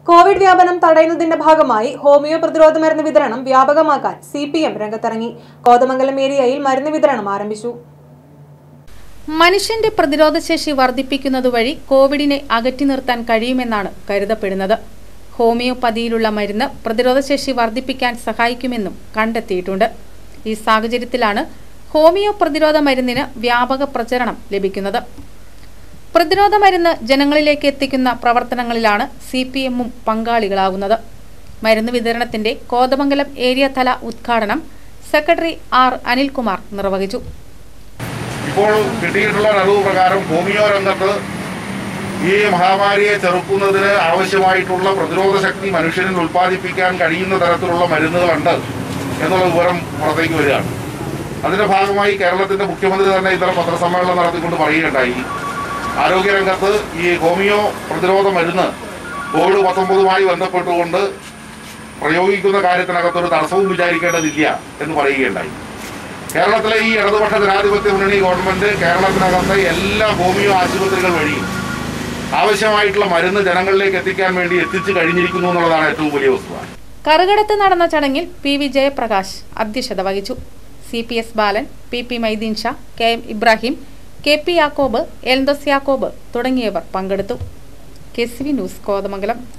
Covid വ്യാപനം തടയുന്നതിന്റെ ഭാഗമായി homeo പ്രതിരോധ മരുന്ന് വിതരണം വ്യാപകമാക്കാൻ സി പി എം രംഗത്തിറങ്ങി കോതമംഗലം ഏരിയയിൽ മരുന്ന് വിതരണം ആരംഭിച്ചു മനുഷ്യന്റെ പ്രതിരോധശേഷി വർദ്ധിപ്പിക്കുന്നതുവഴി കോവിഡിനെ അകറ്റി നിർത്താൻ കഴിയുമെന്നാണ് കരുതപ്പെടുന്നത് ഹോമിയോപ്പതിയിലുള്ള മരുന്ന് പ്രതിരോധശേഷി വർദ്ധിപ്പിക്കാൻ സഹായിക്കുമെന്നും കണ്ടെത്തിയിട്ടുണ്ട് ഈ സാഹചര്യത്തിലാണ് ഹോമിയോ പ്രതിരോധ മരുന്നിന് വ്യാപക പ്രചരണം ലഭിക്കുന്നത് പ്രതിരോധ മരുന്ന് ജനങ്ങളിലേക്ക് എത്തിക്കുന്ന പ്രവർത്തനങ്ങളിലാണ് സി പി എമ്മും പങ്കാളികളാകുന്നത് മരുന്ന് വിതരണത്തിന്റെ കോതമംഗലം ഏരിയ തല ഉദ്ഘാടനം സെക്രട്ടറി ആർ അനിൽകുമാർ നിർവഹിച്ചു ഇപ്പോൾ കിട്ടിയിട്ടുള്ള അറിവ് പ്രകാരം ഹോമിയോ രംഗത്ത് ഈ മഹാമാരിയെ ചെറുക്കുന്നതിന് ആവശ്യമായിട്ടുള്ള പ്രതിരോധ ശക്തി മനുഷ്യനിൽ ഉൽപ്പാദിപ്പിക്കാൻ കഴിയുന്ന തരത്തിലുള്ള മരുന്നുകളുണ്ട് എന്നുള്ള വിവരം പുറത്തേക്ക് വരികയാണ് അതിന്റെ ഭാഗമായി കേരളത്തിന്റെ മുഖ്യമന്ത്രി തന്നെ ഇത്തരം പത്രസമ്മേളനം നടത്തിക്കൊണ്ട് പറയുകയുണ്ടായി ആരോഗ്യരംഗത്ത് ഈ ഹോമിയോ പ്രതിരോധ മരുന്ന് കോവിഡ് പത്തൊമ്പതുമായി ബന്ധപ്പെട്ടുകൊണ്ട് പ്രയോഗിക്കുന്ന കാര്യത്തിനകത്ത് ഒരു തടസ്സവും വിചാരിക്കേണ്ടതില്ല എന്ന് പറയുകയുണ്ടായി കേരളത്തിലെ ഈ ഇടതുപക്ഷ ജനാധിപത്യ മുന്നണി ഗവൺമെന്റ് കേരളത്തിനകത്തെ എല്ലാ ഹോമിയോ ആശുപത്രികൾ വഴിയും ആവശ്യമായിട്ടുള്ള മരുന്ന് ജനങ്ങളിലേക്ക് എത്തിക്കാൻ വേണ്ടി എത്തിച്ചു കഴിഞ്ഞിരിക്കുന്നു എന്നുള്ളതാണ് ഏറ്റവും വലിയ വസ്തുത കറുകടത്ത് നടന്ന ചടങ്ങിൽ പി വി ജയപ്രകാശ് അധ്യക്ഷത വഹിച്ചു C P S Balan P P Maideen Shah K M Ibrahim K P Yakob Eldhose Yakob തുടങ്ങിയവർ പങ്കെടുത്തു K C V news Kothamangalam